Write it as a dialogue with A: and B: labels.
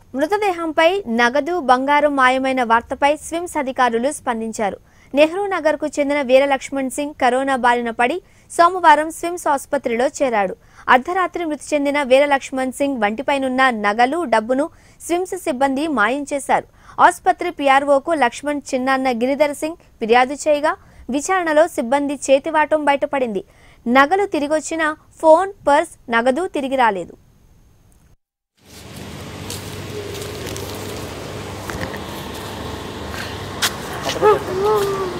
A: మృతదేహంపై నగదు బంగారం మాయమైన వార్తపై స్విమ్స్ అధికారులు స్పందించారు నెహ్రూ నగర్ కు చెందిన వీరలక్ష్మణ్ సింగ్ కరోనా బారిన పడి సోమవారం స్విమ్స్ ఆసుపత్రిలో చేరాడు అర్ధరాత్రి మృతి చెందిన వీరలక్ష్మణ్ సింగ్ వంటిపైనున్న నగలు డబ్బును స్విమ్స్ సిబ్బంది మాయం చేశారు ఆసుపత్రి పీఆర్ఓకు లక్ష్మణ్ చిన్నాన్న గిరిధర్ సింగ్ ఫిర్యాదు చేయగా విచారణలో సిబ్బంది చేతివాటం బయటపడింది నగలు తిరిగొచ్చిన ఫోన్ పర్స్ నగదు తిరిగి రాలేదు
B: అప్పుడు